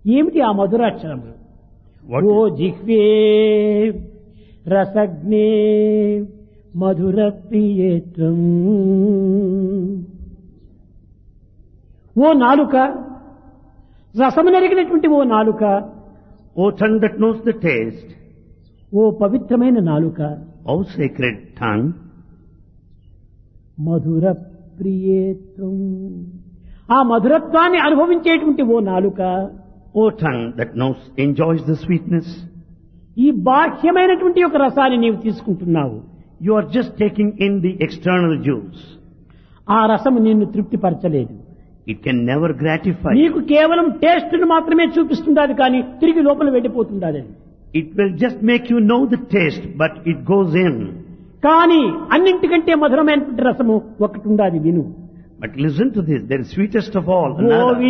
ఏమిటి ఆ మధురాక్షరములు What ఓ జిహ్వే రసజ్ఞే మధుర ప్రియేత్వం ఓ నాలుక రసము నెరిగినటువంటి ఓ నాలుక O tongue that knows the taste, ఓ పవిత్రమైన నాలుక O sacred tongue, మధుర ప్రియేత్వం ఆ మధురత్వాన్ని అనుభవించేటువంటి ఓ నాలుక O tongue that knows, enjoys the sweetness, ఈ బాహ్యమైనటువంటి ఒక రసాన్ని నీవు తీసుకుంటున్నావు you are just taking in the external juice. ఆ రసము నిన్ను తృప్తిపరచలేదు It can never gratify. నీకు కేవలం టేస్ట్ మాత్రమే చూపిస్తుండాలి కానీ తిరిగి లోపల వెళ్ళిపోతుండాలి అది. It will just make you know the taste, but it goes in. కానీ అన్నింటికంటే మధురమైనటువంటి రసము ఒకటి ఉండాలి విను But listen to this, there is sweetest of all, గోవి another.